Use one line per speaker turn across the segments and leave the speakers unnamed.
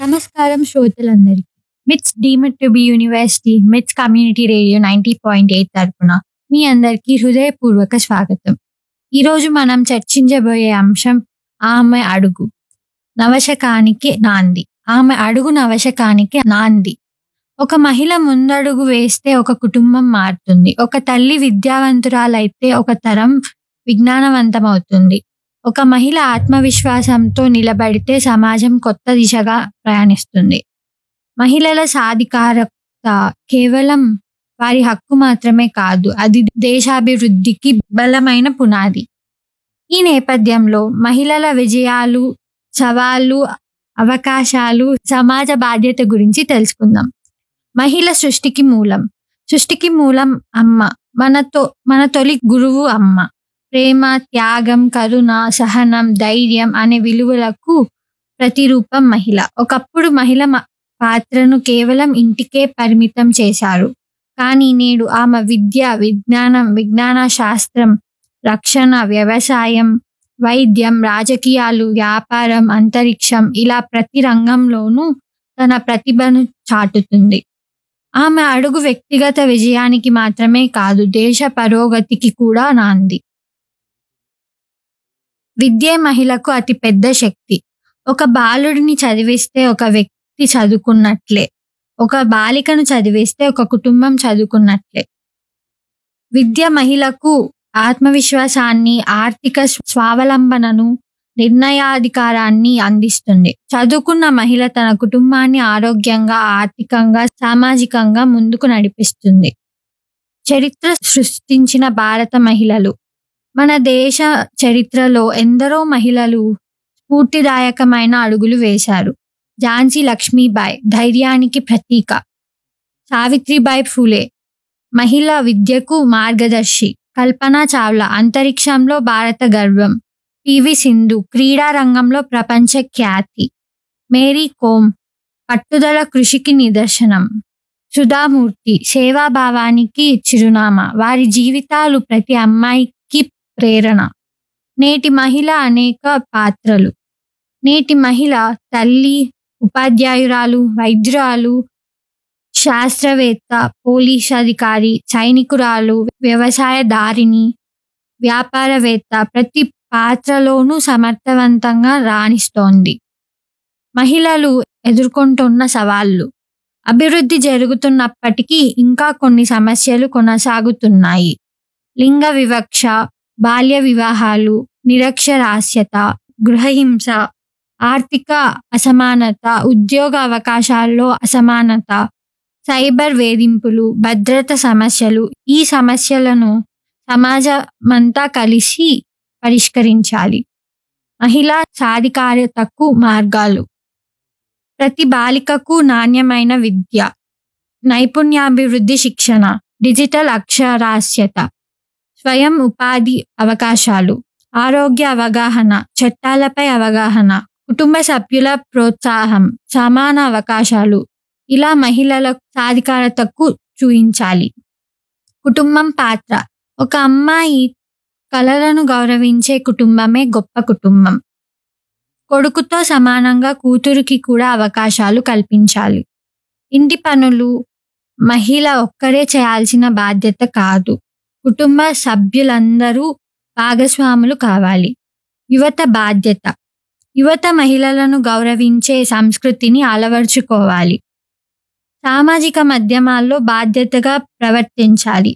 నమస్కారం శ్రోతలందరికీ MITS deemed to be university MITS community radio ninety point eight తరపున మీ అందరికీ హృదయపూర్వక స్వాగతం ఈరోజు మనం చర్చించబోయే అంశం ఆమె అడుగు నవశకానికి నాంది ఆమె అడుగు నవశకానికి నాంది ఒక మహిళ ముందడుగు వేస్తే ఒక కుటుంబం మారుతుంది ఒక తల్లి విద్యావంతురాలైతే ఒక తరం విజ్ఞానవంతమవుతుంది ఒక మహిళ ఆత్మవిశ్వాసంతో నిలబడితే సమాజం కొత్త దిశగా ప్రయాణిస్తుంది మహిళల సాధికారత కేవలం వారి హక్కు మాత్రమే కాదు అది దేశాభివృద్ధికి బలమైన పునాది ఈ నేపథ్యంలో మహిళల విజయాలు సవాళ్ళు అవకాశాలు సమాజ బాధ్యత గురించి తెలుసుకుందాం మహిళ సృష్టికి మూలం సృష్టికి మూలం అమ్మ మనతో మన తొలి గురువు అమ్మ ప్రేమ త్యాగం కరుణ సహనం ధైర్యం అనే విలువలకు ప్రతిరూపం మహిళ ఒకప్పుడు మహిళ మ- పాత్రను కేవలం ఇంటికే పరిమితం చేశారు కానీ నేడు ఆమె విద్య విజ్ఞానం విజ్ఞాన శాస్త్రం రక్షణ వ్యవసాయం వైద్యం రాజకీయాలు వ్యాపారం అంతరిక్షం ఇలా ప్రతి రంగంలోనూ తన ప్రతిభను చాటుతుంది ఆమె అడుగు వ్యక్తిగత విజయానికి మాత్రమే కాదు దేశ పురోగతికి కూడా నాంది విద్యే మహిళకు అతి పెద్ద శక్తి ఒక బాలుడిని చదివిస్తే ఒక వ్యక్తి చదువుకున్నట్లే ఒక బాలికను చదివిస్తే ఒక కుటుంబం చదువుకున్నట్లే విద్య మహిళకు ఆత్మవిశ్వాసాన్ని ఆర్థిక స్వావలంబనను నిర్ణయాధికారాన్ని అందిస్తుంది చదువుకున్న మహిళ తన కుటుంబాన్ని ఆరోగ్యంగా ఆర్థికంగా సామాజికంగా ముందుకు నడిపిస్తుంది చరిత్ర సృష్టించిన భారత మహిళలు మన దేశ చరిత్రలో ఎందరో మహిళలు స్ఫూర్తిదాయకమైన అడుగులు వేశారు ఝాన్సీ లక్ష్మీబాయి ధైర్యానికి ప్రతీక సావిత్రిబాయి ఫూలే మహిళా విద్యకు మార్గదర్శి కల్పనా చావ్లా అంతరిక్షంలో భారత గర్వం పివి సింధు క్రీడా రంగంలో ప్రపంచ ఖ్యాతి మేరీ కోమ్ పట్టుదల కృషికి నిదర్శనం సుధామూర్తి సేవాభావానికి చిరునామా వారి జీవితాలు ప్రతి అమ్మాయికి ప్రేరణ నేటి మహిళ అనేక పాత్రలు నేటి మహిళ తల్లి ఉపాధ్యాయురాలు వైద్యురాలు శాస్త్రవేత్త పోలీస్ అధికారి సైనికురాలు వ్యవసాయదారిని వ్యాపారవేత్త ప్రతి పాత్రలోనూ సమర్థవంతంగా రాణిస్తోంది మహిళలు ఎదుర్కొంటున్న సవాళ్లు అభివృద్ధి జరుగుతున్నప్పటికీ ఇంకా కొన్ని సమస్యలు కొనసాగుతున్నాయి లింగ వివక్ష బాల్య వివాహాలు నిరక్షరాస్యత గృహహింస ఆర్థిక అసమానత ఉద్యోగ అవకాశాల్లో అసమానత సైబర్ వేధింపులు భద్రత సమస్యలు ఈ సమస్యలను సమాజమంతా కలిసి పరిష్కరించాలి మహిళా సాధికారతకు మార్గాలు ప్రతి బాలికకు నాణ్యమైన విద్య నైపుణ్యాభివృద్ధి శిక్షణ డిజిటల్ అక్షరాస్యత స్వయం ఉపాధి అవకాశాలు ఆరోగ్య అవగాహన చట్టాలపై అవగాహన కుటుంబ సభ్యుల ప్రోత్సాహం సమాన అవకాశాలు ఇలా మహిళల సాధికారతకు చూయించాలి కుటుంబం పాత్ర ఒక అమ్మాయి కలలను గౌరవించే కుటుంబమే గొప్ప కుటుంబం కొడుకుతో సమానంగా కూతురికి కూడా అవకాశాలు కల్పించాలి ఇంటి పనులు మహిళ ఒక్కరే చేయాల్సిన బాధ్యత కాదు కుటుంబ సభ్యులందరూ భాగస్వాములు కావాలి యువత బాధ్యత యువత మహిళలను గౌరవించే సంస్కృతిని అలవర్చుకోవాలి సామాజిక మాధ్యమాల్లో బాధ్యతగా ప్రవర్తించాలి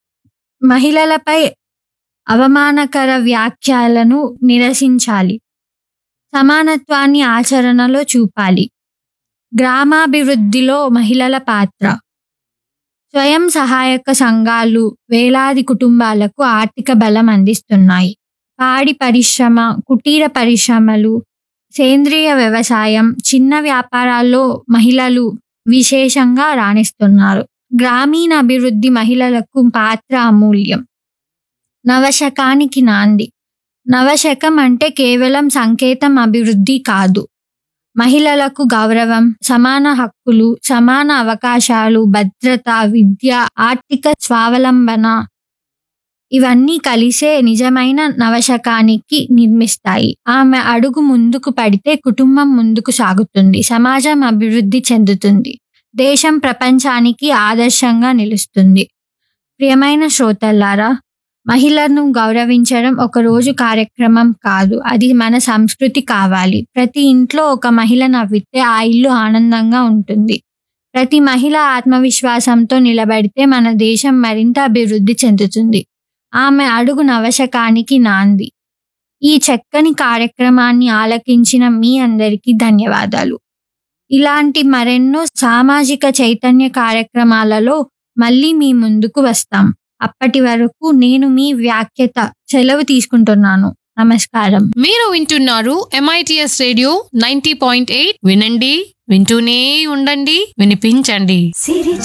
మహిళలపై అవమానకర వ్యాఖ్యలను నిరసించాలి సమానత్వాన్ని ఆచరణలో చూపాలి గ్రామాభివృద్ధిలో మహిళల పాత్ర స్వయం సహాయక సంఘాలు వేలాది కుటుంబాలకు ఆర్థిక బలం అందిస్తున్నాయి పాడి పరిశ్రమ కుటీర పరిశ్రమలు సేంద్రియ వ్యవసాయం చిన్న వ్యాపారాల్లో మహిళలు విశేషంగా రాణిస్తున్నారు గ్రామీణ అభివృద్ధి మహిళలకు పాత్ర అమూల్యం నవశకానికి నాంది నవశకం అంటే కేవలం సంకేతం అభివృద్ధి కాదు మహిళలకు గౌరవం సమాన హక్కులు సమాన అవకాశాలు భద్రత విద్య ఆర్థిక స్వావలంబన ఇవన్నీ కలిసే నిజమైన నవశకానికి నిర్మిస్తాయి ఆమె అడుగు ముందుకు పడితే కుటుంబం ముందుకు సాగుతుంది సమాజం అభివృద్ధి చెందుతుంది దేశం ప్రపంచానికి ఆదర్శంగా నిలుస్తుంది ప్రియమైన శ్రోతల్లారా మహిళలను గౌరవించడం ఒక రోజు కార్యక్రమం కాదు అది మన సంస్కృతి కావాలి ప్రతి ఇంట్లో ఒక మహిళ నవ్వితే ఆ ఇల్లు ఆనందంగా ఉంటుంది ప్రతి మహిళ ఆత్మవిశ్వాసంతో నిలబడితే మన దేశం మరింత అభివృద్ధి చెందుతుంది ఆమె అడుగు నవశకానికి నాంది ఈ చక్కని కార్యక్రమాన్ని ఆలకించిన మీ అందరికీ ధన్యవాదాలు ఇలాంటి మరెన్నో సామాజిక చైతన్య కార్యక్రమాలలో మళ్ళీ మీ ముందుకు వస్తాం అప్పటి వరకు నేను మీ వ్యాఖ్యత సెలవు తీసుకుంటున్నాను నమస్కారం
మీరు వింటున్నారు MITS radio ninety point eight వినండి వింటూనే ఉండండి వినిపించండి
సిరి